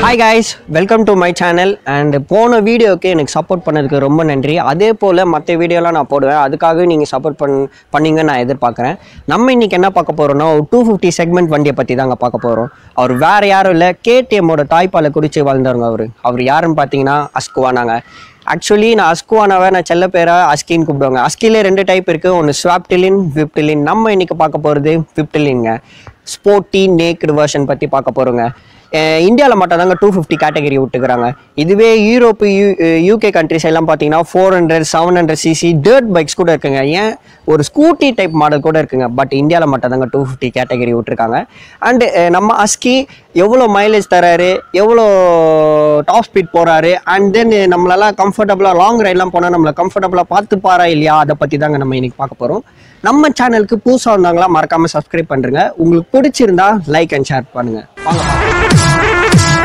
Hi guys welcome to my channel and போன வீடியோக்கு எனக்கு சப்போர்ட் பண்ணதுக்கு ரொம்ப நன்றி அதே போல் மற்ற வீடியோலாம் நான் போடுவேன் அதுக்காகவே நீங்கள் சப்போர்ட் பண் பண்ணீங்கன்னு நான் எதிர்பார்க்குறேன் நம்ம இன்னைக்கு என்ன பார்க்க போகிறோம்னா ஒரு டூ ஃபிஃப்டி செக்மெண்ட் வண்டியை பற்றி தாங்க பார்க்க போகிறோம் அவர் வேறு யாரும் இல்லை கேடிஎம்மோட தாய்ப்பாலை குடிச்சு வாழ்ந்தவங்க அவர் அவர் யாருன்னு பார்த்தீங்கன்னா அஸ்குவானாங்க ஆக்சுவலி நான் அஸ்குவானாவை நான் செல்ல பேரா அஸ்கின்னு கூப்பிடுவாங்க அஸ்கிலே ரெண்டு டைப் இருக்குது ஒன்று ஸ்வாப்டிலின் விப்டிலின் நம்ம இன்னைக்கு பார்க்க போகிறது விப்டிலின்ங்க ஸ்போர்ட்டி நேக்டு வெர்ஷன் பற்றி பார்க்க போகிறோங்க இந்தியாவில் மட்டும் தாங்க டூ ஃபிஃப்டி கேட்டகரி விட்டுக்கிறாங்க இதுவே யூரோப்பு யூ யூகே கண்ட்ரிஸ் எல்லாம் பார்த்தீங்கன்னா four hundred seven hundred CC dirt bikes கூட இருக்குங்க ஏன் ஒரு ஸ்கூட்டி டைப் மாடல் கூட இருக்குங்க பட் இந்தியாவில் மட்டும் தாங்க டூ ஃபிஃப்டி கேட்டகரி விட்டுருக்காங்க அண்டு நம்ம அஸ்கி எவ்வளோ மைலேஜ் தராரு எவ்வளோ டாப் ஸ்பீட் போகிறாரு அண்ட் தென் நம்மளெல்லாம் கம்ஃபர்டபுளாக லாங் ரைட்லாம் போனால் நம்மளை கம்ஃபர்டபுளாக பார்த்துப்பாரா இல்லையா அதை பற்றி தாங்க நம்ம இன்னைக்கு பார்க்க போகிறோம் நம்ம சேனலுக்கு புதுசாக வந்தாங்களா மறக்காமல் சப்ஸ்கிரைப் பண்ணுறங்க உங்களுக்கு பிடிச்சிருந்தா லைக் அண்ட் ஷேர் பண்ணுங்கள் வாங்க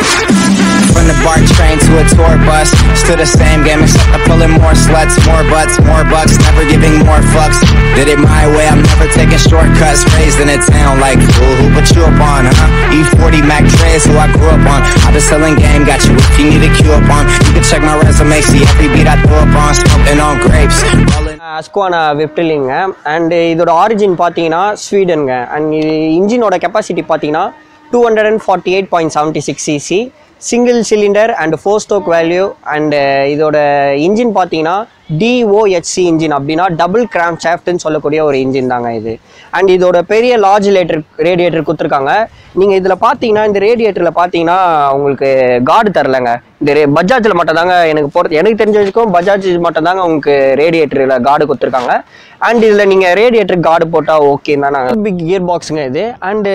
From the BART train to a tour bus Still the same game except I'm pulling more sluts More butts, more bucks, never giving more fucks Did it my way, I'm never taking shortcuts Raised in a town like, fool, who put you up on, huh? E40 Mac Dre's who I grew up on I been selling game, got you if you need a cue up on You can check my resume, see every beat I throw up on Smoking on grapes, rolling அஸ்குவானா வெப்டிலிங்க and இதோட origin பார்த்தீங்கன்னா ஸ்வீடனுங்க and இது இன்ஜினோட capacity பார்த்தீங்கன்னா two hundred and forty eight point seventy six CC single cylinder and four stroke value and இதோட engine பார்த்தீங்கன்னா டிஓஹெச்சி இன்ஜின் அப்படின்னா டபுள் கிராம் ஷாஃப்ட்னு சொல்லக்கூடிய ஒரு இன்ஜின் தாங்க இது அண்ட் இதோட பெரிய லார்ஜ் லேட்டர் ரேடியேட்டர் கொடுத்துருக்காங்க நீங்கள் இதில் பார்த்தீங்கன்னா இந்த ரேடியேட்டரில் பார்த்தீங்கன்னா உங்களுக்கு கார்டு தரலங்க இந்த ரே பஜாஜில் மட்டும் தாங்க எனக்கு போகிறது எனக்கு தெரிஞ்ச வரைக்கும் பஜாஜ் மட்டும் தாங்க உங்களுக்கு ரேடியேட்டரில் கார்டு கொடுத்துருக்காங்க அண்ட் இதில் நீங்கள் ரேடியேட்டர் கார்டு போட்டால் ஓகே தானே பிக் கியர் பாக்ஸுங்க இது அண்டு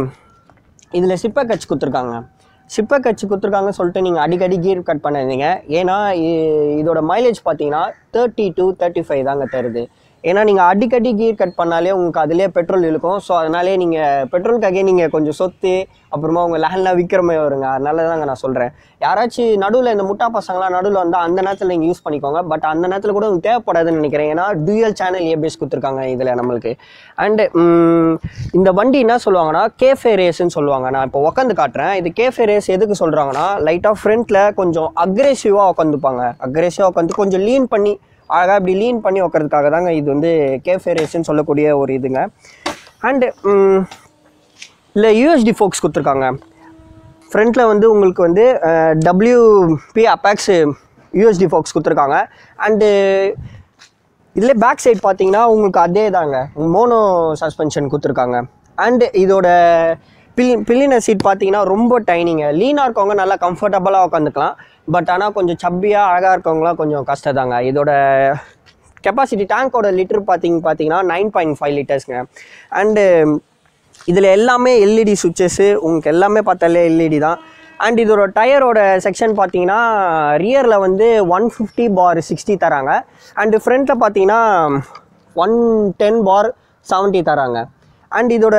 இதில் சிப்பர் கட்ச் கொடுத்துருக்காங்க சிப்பர் கட்ச் கொடுத்துருக்காங்கன்னு சொல்லிட்டு நீங்கள் அடிக்கடி கீர் கட் பண்ணாதீங்க ஏன்னா இ- இதோட மைலேஜ் பார்த்தீங்கன்னா தேர்ட்டி டு தேர்ட்டி ஃபைவ் தாங்க தருது ஏன்னா நீங்கள் அடிக்கடி கீர் கட் பண்ணாலே உங்களுக்கு அதிலே பெட்ரோல் இழுக்கும் ஸோ அதனாலே நீங்கள் பெட்ரோலுக்காகவே நீங்கள் கொஞ்சம் சொத்து அப்புறமா உங்கள் லேண்ட்லாம் விற்கிற மாதிரி வருங்க அதனால தாங்க நான் சொல்கிறேன் யாராச்சும் நடுவில் இந்த முட்டா பசங்களாம் நடுவில் வந்தால் அந்த நேரத்தில் நீங்கள் யூஸ் பண்ணிக்கோங்க பட் அந்த நேரத்தில் கூட உங்களுக்கு தேவைப்படாதுன்னு நினைக்கிறேன் ஏன்னா டூயல் சேனல் ஏபிஎஸ் கொடுத்துருக்காங்க இதில் நம்மளுக்கு அண்டு இந்த வண்டி என்ன சொல்லுவாங்கன்னா கேஃபே ரேஸ்ன்னு சொல்லுவாங்க நான் இப்போ உட்காந்து காட்டுறேன் இது கேஃபே ரேஸ் எதுக்கு சொல்கிறாங்கன்னா லைட்டாக ஃப்ரண்ட்டில் கொஞ்சம் அக்ரெசிவாக உட்காந்துப்பாங்க அக்ரெசிவாக உட்காந்து கொஞ்சம் லீன் பண்ணி அழகாக இப்படி லீன் பண்ணி உட்கறதுக்காக தாங்க இது வந்து கேஃபே ரேஸ்ன்னு சொல்லக்கூடிய ஒரு இதுங்க அண்டு இல்லை யூஎஸ்டி ஃபோக்ஸ் கொடுத்துருக்காங்க ஃப்ரண்ட்டில் வந்து உங்களுக்கு வந்து டபிள்யூபி அப்பாக்ஸ் யூஎஸ்டி ஃபோக்ஸ் கொடுத்துருக்காங்க அண்டு இதில் பேக் சைடு பார்த்தீங்கன்னா உங்களுக்கு அதே தாங்க மோனோ சஸ்பென்ஷன் கொடுத்துருக்காங்க அண்டு இதோட பில் பில்லின சீட் பார்த்தீங்கன்னா ரொம்ப டைனிங்க லீனாக இருக்கவங்க நல்லா கம்ஃபர்டபுளாக உட்காந்துக்கலாம் பட் ஆனால் கொஞ்சம் சப்பியாக அழகாக இருக்கவங்களாம் கொஞ்சம் கஷ்டம் தாங்க இதோட கெப்பாசிட்டி டேங்கோட லிட்டர் பார்த்தீங்க பார்த்தீங்கன்னா நைன் பாயிண்ட் ஃபைவ் லிட்டர்ஸ்ங்க அண்டு இதில் எல்லாமே எல்இடி சுவிச்சஸ்ஸு உங்களுக்கு எல்லாமே பார்த்தாலே எல்இடி தான் அண்ட் இதோட டயரோட செக்ஷன் பார்த்தீங்கன்னா ரியரில் வந்து ஒன் ஃபிஃப்டி பார் சிக்ஸ்டி தராங்க அண்டு ஃப்ரண்ட்டில் பார்த்தீங்கன்னா ஒன் டென் பார் செவன்ட்டி தராங்க அண்ட் இதோட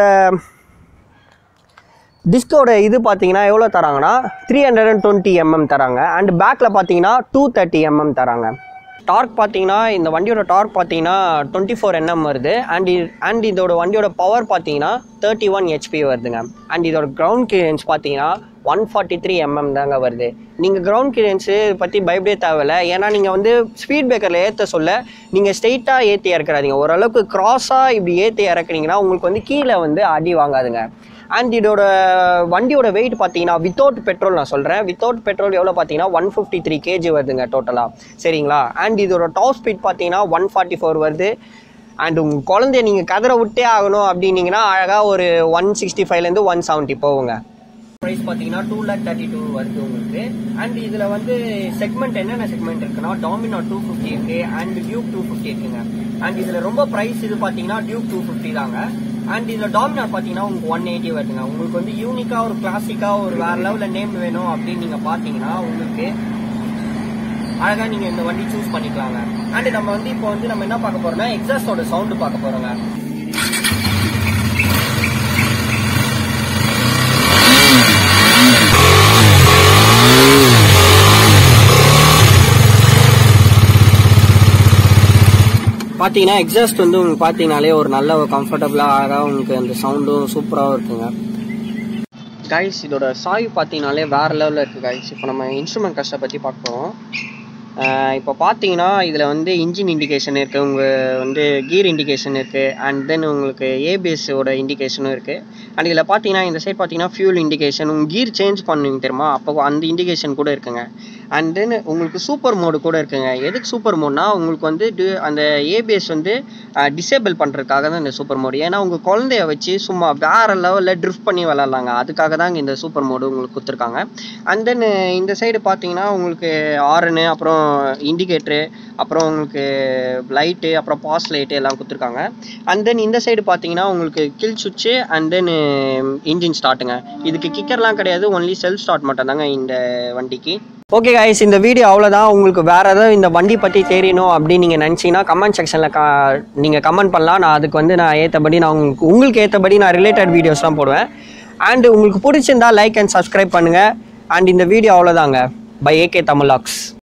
டிஸ்கோட இது பார்த்தீங்கன்னா எவ்வளோ தராங்கன்னா three hundred and twenty MM தராங்க அண்ட் பேக்கில் பார்த்தீங்கன்னா டூ தேர்ட்டி எம்எம் தராங்க டார்க் பார்த்தீங்கன்னா இந்த வண்டியோட டார்க் பார்த்தீங்கன்னா டுவெண்ட்டி ஃபோர் என்எம் வருது அண்ட் அண்ட் இதோட வண்டியோட பவர் பார்த்தீங்கன்னா தேர்ட்டி ஒன் ஹெச்பி வருதுங்க அண்ட் இதோட கிரவுண்ட் கிளியரன்ஸ் பார்த்தீங்கன்னா ஒன் ஃபார்ட்டி த்ரீ எம்எம் தாங்க வருது நீங்கள் கிரவுண்ட் கிளியரன்ஸு பற்றி பயப்படே தேவையில்ல ஏன்னா நீங்கள் வந்து ஸ்பீட் பிரேக்கரில் ஏற்ற சொல்ல நீங்கள் ஸ்ட்ரெயிட்டாக ஏற்றி இறக்குறாதீங்க ஓரளவுக்கு க்ராஸாக இப்படி ஏற்றி இறக்குனீங்கன்னா உங்களுக்கு வந்து கீழே வந்து அடி வாங்காதுங்க அண்ட் இதோட வண்டியோட வெயிட் பார்த்தீங்கன்னா வித்தவுட் பெட்ரோல் நான் சொல்கிறேன் வித்தவுட் பெட்ரோல் எவ்வளோ பார்த்தீங்கன்னா ஒன் ஃபிஃப்டி த்ரீ கேஜி வருதுங்க டோட்டலாக சரிங்களா அண்ட் இதோட டாப் ஸ்பீட் பார்த்தீங்கன்னா ஒன் ஃபார்ட்டி ஃபோர் வருது அண்ட் உங்கள் குழந்தைய நீங்கள் கதற விட்டே ஆகணும் அப்படின்னீங்கன்னா அழகாக ஒரு ஒன் சிக்ஸ்டி ஃபைவ்லேருந்து ஒன் செவன்ட்டி போகுங்க ப்ரைஸ் பார்த்தீங்கன்னா டூ லேக் தேர்ட்டி டூ வருது உங்களுக்கு அண்ட் இதில் வந்து செக்மெண்ட் என்னென்ன செக்மெண்ட் இருக்குன்னா டாமினோ டூ ஃபிஃப்டி இருக்கு அண்ட் டியூக் டூ ஃபிஃப்டி இருக்குங்க அண்ட் இதில் ரொம்ப ப்ரைஸ் இது பார்த்தீங்கன்னா டியூக் டூ ஃபிஃப்டி தாங்க அண்ட் இதில் டாமினார் பார்த்தீங்கன்னா உங்களுக்கு ஒன் எயிட்டி வருதுங்க உங்களுக்கு வந்து யூனிக்காக ஒரு கிளாசிக்காக ஒரு வேற லெவலில் நேம் வேணும் அப்படின்னு நீங்கள் பார்த்தீங்கன்னா உங்களுக்கு அழகாக நீங்கள் இந்த வண்டி சூஸ் பண்ணிக்கலாங்க அண்ட் நம்ம வந்து இப்போ வந்து நம்ம என்ன பார்க்க போறோம்னா எக்ஸாஸ்டோட சவுண்டு பார்க்க போறோங்க பார்த்தீங்கன்னா எக்ஸாஸ்ட் வந்து உங்களுக்கு பார்த்தீங்கனாலே ஒரு நல்ல ஒரு கம்ஃபர்டபுளாக அழகாக உங்களுக்கு அந்த சவுண்டும் சூப்பராகவும் இருக்குங்க கைஸ் இதோட சாய் பார்த்தீங்கனாலே வேறு லெவலில் இருக்குது கைஸ் இப்போ நம்ம இன்ஸ்ட்ருமெண்ட் கஷ்ட பற்றி பார்க்க போகிறோம் இப்போ பார்த்தீங்கன்னா இதில் வந்து இன்ஜின் இண்டிகேஷன் இருக்குது உங்கள் வந்து கீர் இண்டிகேஷன் இருக்குது அண்ட் தென் உங்களுக்கு ஏபிஎஸோட இண்டிகேஷனும் இருக்குது அண்ட் இதில் பார்த்தீங்கன்னா இந்த சைட் பார்த்தீங்கன்னா ஃபியூல் இண்டிகேஷன் உங்கள் கீர் சேஞ்ச் பண்ணுவீங்க தெரியுமா அப்போ அந்த இண்டிகேஷன் கூட இருக்குங்க அண்ட் தென் உங்களுக்கு சூப்பர் மோடு கூட இருக்குங்க எதுக்கு சூப்பர் மோட்னா உங்களுக்கு வந்து டு- அந்த ஏபிஎஸ் வந்து டிசேபிள் பண்ணுறதுக்காக தான் இந்த சூப்பர் மோடு ஏன்னா உங்கள் குழந்தைய வச்சு சும்மா வேறு லெவலில் ட்ரிஃப்ட் பண்ணி விளாட்லாங்க அதுக்காக தான் இந்த சூப்பர் மோடு உங்களுக்கு கொடுத்துருக்காங்க அண்ட் தென் இந்த சைடு பார்த்தீங்கன்னா உங்களுக்கு ஆரனு அப்புறம் இண்டிகேட்ரு அப்புறம் உங்களுக்கு லைட்டு அப்புறம் பாஸ் லைட்டு எல்லாம் கொடுத்துருக்காங்க அண்ட் தென் இந்த சைடு பார்த்தீங்கன்னா உங்களுக்கு கில் சுவிட்சு அண்ட் தென் இன்ஜின் ஸ்டார்ட்டுங்க இதுக்கு கிக்கர்லாம் கிடையாது ஒன்லி செல்ஃப் ஸ்டார்ட் மட்டும்தாங்க இந்த வண்டிக்கு ஓகே கைஸ் இந்த வீடியோ அவ்வளோதான் உங்களுக்கு வேறு ஏதாவது இந்த வண்டி பற்றி தெரியணும் அப்படின்னு நீங்கள் நினச்சிங்கன்னா கமெண்ட் செக்ஷனில் கா நீங்கள் கமெண்ட் பண்ணலாம் நான் அதுக்கு வந்து நான் ஏற்றபடி நான் உங்களுக்கு உங்களுக்கு ஏற்றபடி நான் ரிலேட்டட் வீடியோஸ்லாம் போடுவேன் அண்ட் உங்களுக்கு பிடிச்சிருந்தா லைக் அண்ட் சப்ஸ்கிரைப் பண்ணுங்கள் அண்ட் இந்த வீடியோ அவ்வளோதாங்க பை ஏகே தமிழ் லாக்ஸ்